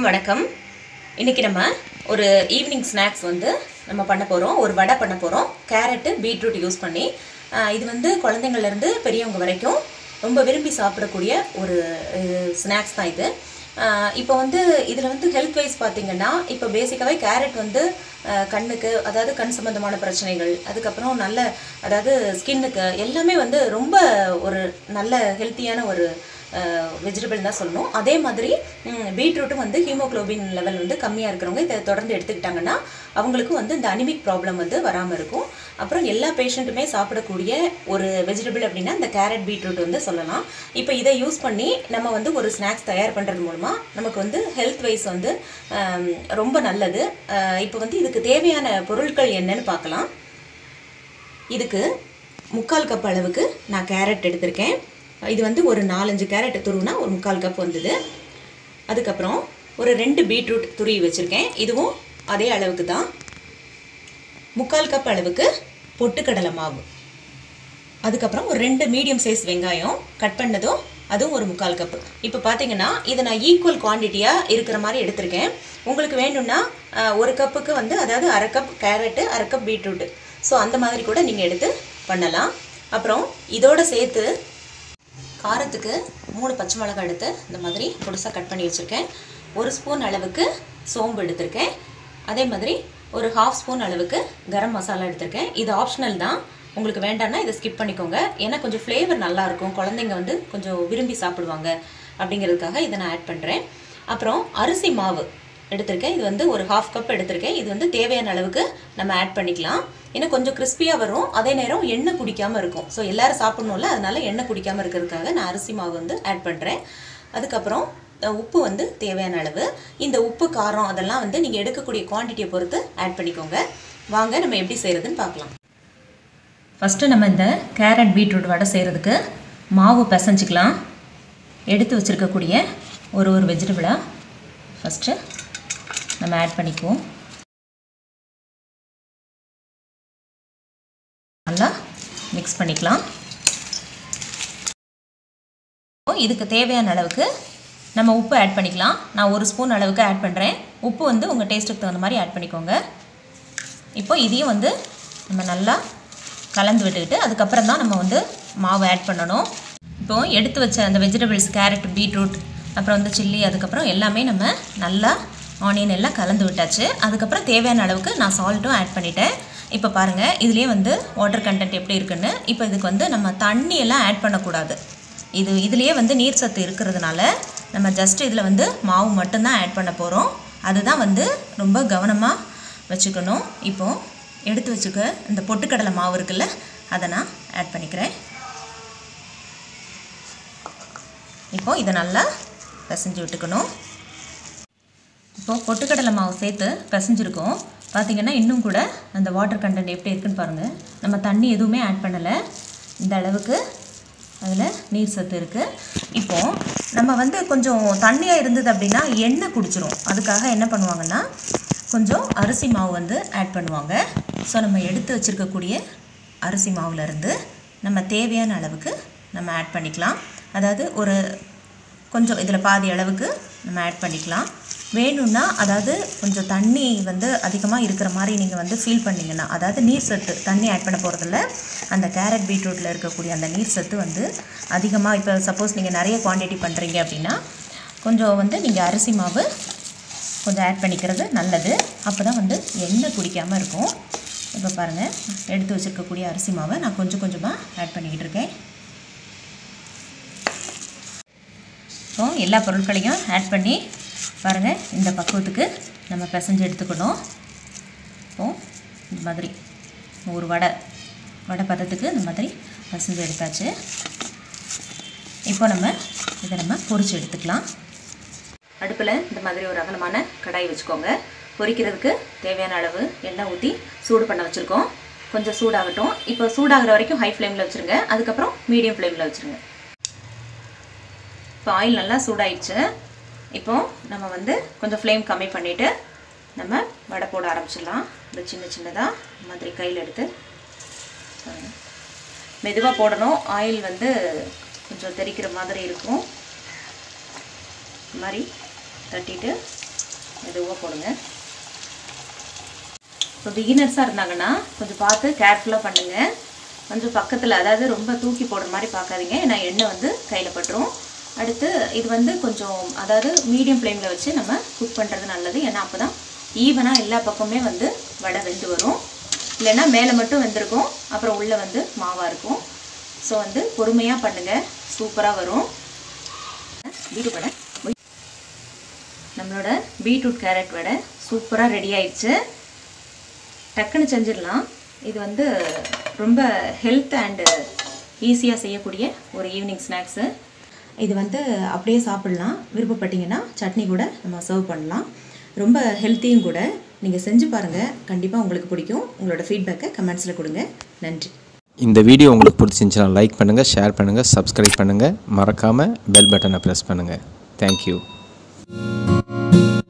வணக்கம் இன்றைக்கி நம்ம ஒரு ஈவினிங் ஸ்நாக்ஸ் வந்து நம்ம பண்ண போகிறோம் ஒரு வடை பண்ண போகிறோம் கேரட்டு பீட்ரூட் யூஸ் பண்ணி ஆஹ் இது வந்து குழந்தைங்கள்லேருந்து பெரியவங்க வரைக்கும் ரொம்ப விரும்பி சாப்பிடக்கூடிய ஒரு ஸ்நாக்ஸ் தான் இது ஆஹ் இப்போ வந்து இதில் வந்து ஹெல்த் வைஸ் பார்த்தீங்கன்னா இப்போ பேசிக்காகவே கேரட் வந்து ஆஹ் கண்ணுக்கு அதாவது கண் சம்பந்தமான பிரச்சனைகள் அதுக்கப்புறம் நல்ல அதாவது ஸ்கின்னுக்கு எல்லாமே வந்து ரொம்ப ஒரு நல்ல ஹெல்த்தியான ஒரு வெஜிடபிள் தான் சொல்லணும் அதே மாதிரி பீட்ரூட்டும் வந்து ஹீமோக்ளோபின் லெவல் வந்து கம்மியாக இருக்கிறவங்க இதை தொடர்ந்து எடுத்துக்கிட்டாங்கன்னா அவங்களுக்கு வந்து இந்த அனிமிக் ப்ராப்ளம் வந்து வராமல் இருக்கும் அப்புறம் எல்லா பேஷண்ட்டுமே சாப்பிடக்கூடிய ஒரு வெஜிடபிள் அப்படின்னா இந்த கேரட் பீட்ரூட் வந்து சொல்லலாம் இப்போ இதை யூஸ் பண்ணி நம்ம வந்து ஒரு ஸ்நாக்ஸ் தயார் பண்ணுறது மூலமாக நமக்கு வந்து ஹெல்த் வைஸ் வந்து ஆம், ரொம்ப நல்லது ஆஹ் இப்போ வந்து இதுக்கு தேவையான பொருட்கள் என்னன்னு பார்க்கலாம் இதுக்கு முக்கால் கப் அளவுக்கு நான் கேரட் எடுத்திருக்கேன் இது வந்து ஒரு நாலஞ்சு கேரட் துருவுனா ஒரு முக்கால் கப் வந்தது அதுக்கப்புறம் ஒரு ரெண்டு பீட்ரூட் துருவி வச்சுருக்கேன் இதுவும் அதே அளவுக்கு தான் முக்கால் கப் அளவுக்கு பொட்டுக்கடலை மாவு அதுக்கப்புறம் ஒரு ரெண்டு மீடியம் சைஸ் வெங்காயம் கட் பண்ணதும் அதுவும் ஒரு முக்கால் கப் இப்போ பார்த்தீங்கன்னா இதை நான் ஈக்குவல் குவான்டிட்டியாக இருக்கிற மாதிரி எடுத்திருக்கேன் உங்களுக்கு வேணும்னா ஆஹ், ஒரு கப்புக்கு வந்து அதாவது அரை கப் கேரட்டு அரை கப் பீட்ரூட்டு ஸோ அந்த மாதிரி கூட நீங்கள் எடுத்து பண்ணலாம் அப்புறம் இதோட சேர்த்து காரத்துக்கு மூணு பச்சை மிளகாய் எடுத்து இந்த மாதிரி பொடுசாக கட் பண்ணி வச்சுருக்கேன் ஒரு ஸ்பூன் அளவுக்கு சோம்பு எடுத்திருக்கேன் அதே மாதிரி ஒரு ஹாஃப் ஸ்பூன் அளவுக்கு கரம் மசாலா எடுத்திருக்கேன் இது ஆப்ஷனல் தான் உங்களுக்கு வேண்டாம்னா இதை ஸ்கிப் பண்ணிக்கோங்க ஏன்னா கொஞ்சம் ஃப்ளேவர் நல்லாயிருக்கும் குழந்தைங்க வந்து கொஞ்சம் விரும்பி சாப்பிடுவாங்க அப்படிங்கிறதுக்காக இதை நான் ஆட் பண்ணுறேன் அப்புறம் அரிசி மாவு எடுத்திருக்கேன் இது வந்து ஒரு ஹாஃப் கப் எடுத்திருக்கேன் இது வந்து தேவையான அளவுக்கு நம்ம ஆட் பண்ணிக்கலாம் ஏன்னா கொஞ்சம் கிறிஸ்பியாக வரும் அதே நேரம் எண்ணெய் குடிக்காமல் இருக்கும் ஸோ எல்லாரும் சாப்பிடணும்ல அதனால எண்ணெய் குடிக்காமல் இருக்கிறதுக்காக நான் அரிசி மாவு வந்து ஆட் பண்ணுறேன் அதுக்கப்புறம் அஹ், உப்பு வந்து தேவையான அளவு இந்த உப்பு காரம் அதெல்லாம் வந்து நீங்கள் எடுக்கக்கூடிய குவான்டிட்டியை பொறுத்து ஆட் பண்ணிக்கோங்க வாங்க நம்ம எப்படி செய்கிறதுன்னு பார்க்கலாம் ஃபஸ்ட்டு நம்ம இந்த கேரட் பீட்ரூட் வடை செய்கிறதுக்கு மாவு பிசைஞ்சிக்கலாம் எடுத்து வச்சுருக்கக்கூடிய ஒரு ஒரு வெஜிடபிளாக ஃபஸ்ட்டு நம்ம ஆட் பண்ணிக்குவோம் நல்லா மிக்ஸ் பண்ணிக்கலாம் இப்போ இதுக்கு தேவையான அளவுக்கு நம்ம உப்பு ஆட் பண்ணிக்கலாம் நான் ஒரு ஸ்பூன் அளவுக்கு ஆட் பண்ணுறேன் உப்பு வந்து உங்கள் டேஸ்ட்டுக்கு தகுந்த மாதிரி ஆட் பண்ணிக்கோங்க இப்போ இதையும் வந்து நம்ம நல்லா கலந்து விட்டுக்கிட்டு அதுக்கப்புறம் தான் நம்ம வந்து மாவு ஆட் பண்ணணும் இப்போ எடுத்து வச்ச அந்த வெஜிடபிள்ஸ் கேரட் பீட்ரூட் அப்புறம் வந்து சில்லி அதுக்கப்புறம் எல்லாமே நம்ம நல்லா ஆனியன் எல்லாம் கலந்து விட்டாச்சு அதுக்கப்புறம் தேவையான அளவுக்கு நான் சால்ட்டும் ஆட் பண்ணிட்டேன் இப்போ பாருங்கள் இதுலேயே வந்து வாட்டர் கண்டென்ட் எப்படி இருக்குன்னு இப்போ இதுக்கு வந்து நம்ம தண்ணி எல்லாம் ஆட் பண்ணக்கூடாது இது இதுலேயே வந்து நீர் சத்து இருக்கிறதுனால நம்ம ஜஸ்ட் இதில் வந்து மாவு மட்டும்தான் ஆட் பண்ண போகிறோம் அதுதான் வந்து ரொம்ப கவனமாக வச்சுக்கணும் இப்போது எடுத்து வச்சுக்க இந்த பொட்டுக்கடலை மாவு இருக்குல்ல அதை நான் ஆட் பண்ணிக்கிறேன் இப்போது இதை நல்லா பிசைஞ்சு விட்டுக்கணும் இப்போது பொட்டுக்கடலை மாவு சேர்த்து பிசைஞ்சிருக்கோம் பார்த்தீங்கன்னா இன்னும் கூட அந்த வாட்டர் கண்டென்ட் எப்படி இருக்குன்னு பாருங்கள் நம்ம தண்ணி எதுவுமே ஆட் பண்ணலை இந்த அளவுக்கு அதில் நீர் சத்து இருக்குது இப்போது நம்ம வந்து கொஞ்சம் தண்ணியாக இருந்தது அப்படின்னா எண்ணெய் குடிச்சிரும் அதுக்காக என்ன பண்ணுவாங்கன்னா கொஞ்சம் அரிசி மாவு வந்து ஆட் பண்ணுவாங்க ஸோ நம்ம எடுத்து வச்சுருக்கக்கூடிய அரிசி மாவுலேருந்து நம்ம தேவையான அளவுக்கு நம்ம ஆட் பண்ணிக்கலாம் அதாவது ஒரு கொஞ்சம் இதில் பாதி அளவுக்கு நம்ம ஆட் பண்ணிக்கலாம் வேணும்னா அதாவது கொஞ்சம் தண்ணி வந்து அதிகமாக இருக்கிற மாதிரி நீங்கள் வந்து ஃபீல் பண்ணிங்கன்னா அதாவது நீர் சத்து தண்ணி ஆட் பண்ண போகிறதில்ல அந்த கேரட் பீட்ரூட்டில் இருக்கக்கூடிய அந்த நீர் சத்து வந்து அதிகமாக இப்போ சப்போஸ் நீங்கள் நிறைய குவான்டிட்டி பண்ணுறீங்க அப்படின்னா கொஞ்சம் வந்து நீங்கள் அரிசி மாவு கொஞ்சம் ஆட் பண்ணிக்கிறது நல்லது அப்போ தான் வந்து எண்ணெய் குடிக்காமல் இருக்கும் இப்போ பாருங்கள் எடுத்து வச்சுருக்கக்கூடிய அரிசி மாவை நான் கொஞ்சம் கொஞ்சமாக ஆட் பண்ணிக்கிட்டு இருக்கேன் இப்போ எல்லா பொருட்களையும் ஆட் பண்ணி பாருங்கள் இந்த பக்குவத்துக்கு நம்ம பிசைஞ்சு எடுத்துக்கணும் இப்போ இந்த மாதிரி ஒரு வடை வடை பதத்துக்கு இந்த மாதிரி பிசைஞ்சு எடுத்தாச்சு இப்போ நம்ம இதை நம்ம பொரிச்சு எடுத்துக்கலாம் அடுப்பில் இந்த மாதிரி ஒரு அகலமான கடாய் வச்சுக்கோங்க பொரிக்கிறதுக்கு தேவையான அளவு எண்ணெய் ஊற்றி சூடு பண்ண வச்சுருக்கோம் கொஞ்சம் சூடாகட்டும் இப்போ சூடாகிற வரைக்கும் ஹை ஃப்ளேமில் வச்சுருங்க அதுக்கப்புறம் மீடியம் ஃப்ளேமில் வச்சுருங்க இப்போ ஆயில் நல்லா சூடாயிடுச்சு இப்போ நம்ம வந்து கொஞ்சம் ஃப்ளேம் கம்மி பண்ணிவிட்டு நம்ம வடை போட ஆரம்பிச்சிடலாம் இந்த சின்ன சின்னதாக இந்த மாதிரி கையில் எடுத்து மெதுவாக போடணும் ஆயில் வந்து கொஞ்சம் தெறிக்கிற மாதிரி இருக்கும் இந்த மாதிரி தட்டிட்டு மெதுவாக போடுங்க இப்போ பிகினர்ஸாக இருந்தாங்கன்னா கொஞ்சம் பார்த்து கேர்ஃபுல்லாக பண்ணுங்கள் கொஞ்சம் பக்கத்தில் அதாவது ரொம்ப தூக்கி போடுற மாதிரி பார்க்காதீங்க ஏன்னா எண்ணெய் வந்து கையில் பட்டுரும் அடுத்து இது வந்து கொஞ்சம் அதாவது மீடியம் ஃப்ளேமில் வச்சு நம்ம குக் பண்ணுறது நல்லது ஏன்னா அப்போ தான் ஈவனாக எல்லா பக்கமே வந்து வடை வெந்து வரும் இல்லைன்னா மேலே மட்டும் வெந்திருக்கும் அப்புறம் உள்ளே வந்து மாவாக இருக்கும் ஸோ வந்து பொறுமையாக பண்ணுங்கள் சூப்பராக வரும் பீட்ரூட் வடை நம்மளோட பீட்ரூட் கேரட் வடை சூப்பராக ரெடி ஆயிடுச்சு டக்குன்னு செஞ்சிடலாம் இது வந்து ரொம்ப ஹெல்த் அண்டு ஈஸியாக செய்யக்கூடிய ஒரு ஈவினிங் ஸ்நாக்ஸு இது வந்து அப்படியே சாப்பிட்லாம் விருப்பப்பட்டீங்கன்னா சட்னி கூட நம்ம சர்வ் பண்ணலாம் ரொம்ப ஹெல்த்தியும் கூட நீங்கள் செஞ்சு பாருங்கள் கண்டிப்பாக உங்களுக்கு பிடிக்கும் உங்களோட ஃபீட்பேக்கை கமெண்ட்ஸில் கொடுங்க நன்றி இந்த வீடியோ உங்களுக்கு பிடிச்சிருந்துச்சுன்னா லைக் பண்ணுங்கள் ஷேர் பண்ணுங்கள் சப்ஸ்கிரைப் பண்ணுங்கள் மறக்காமல் பெல் பட்டனை ப்ரெஸ் பண்ணுங்கள் தேங்க்யூ